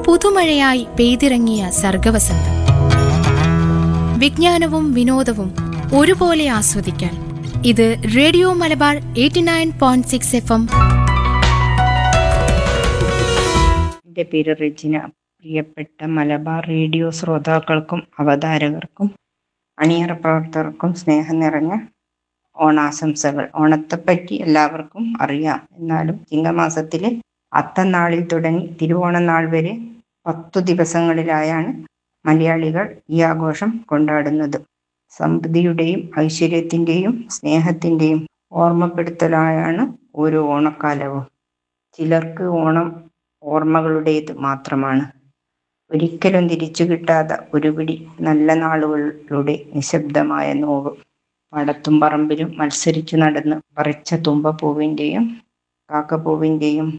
പുതുമഴയായി പെയ്തിറങ്ങിയ സർഗവസന്തം വിജ്ഞാനവും വിനോദവും ഒരുപോലെ ആസ്വദിക്കാൻ ഇത് radio Malabar eighty nine point six F M എൻ്റെ പേര് റെജിന പ്രിയപ്പെട്ട മലബാർ റേഡിയോ ശ്രോതാക്കൾക്കും അവതാരകർക്കും അണിയറ പ്രവർത്തകർക്കും സ്നേഹം നിറഞ്ഞ ഓണാശംസകൾ ഓണത്തെപ്പറ്റി എല്ലാവർക്കും അറിയാം എന്നാലും ചിങ്ങമാസത്തിലെ അത്തനാളിൽ തുടങ്ങി തിരുവോണനാൾ വരെ പത്തു ദിവസങ്ങളിലായാണ് മലയാളികൾ ഈ ആഘോഷം കൊണ്ടാടുന്നത് സമൃദ്ധിയുടെയും ഐശ്വര്യത്തിൻ്റെയും സ്നേഹത്തിൻ്റെയും ഓർമ്മപ്പെടുത്തലായാണ് ഓരോ ഓണക്കാലവും ചിലർക്ക് ഓണം ഓർമ്മകളുടേത് മാത്രമാണ് ഒരിക്കലും തിരിച്ചു കിട്ടാത്ത ഒരു പിടി നല്ല നാളുകളുടെ നിശബ്ദമായ നോവ് പടത്തും പറമ്പിലും മത്സരിച്ചു നടന്ന് പറിച്ച തുമ്പപ്പൂവിൻ്റെയും കാക്കപ്പൂവിൻ്റെയും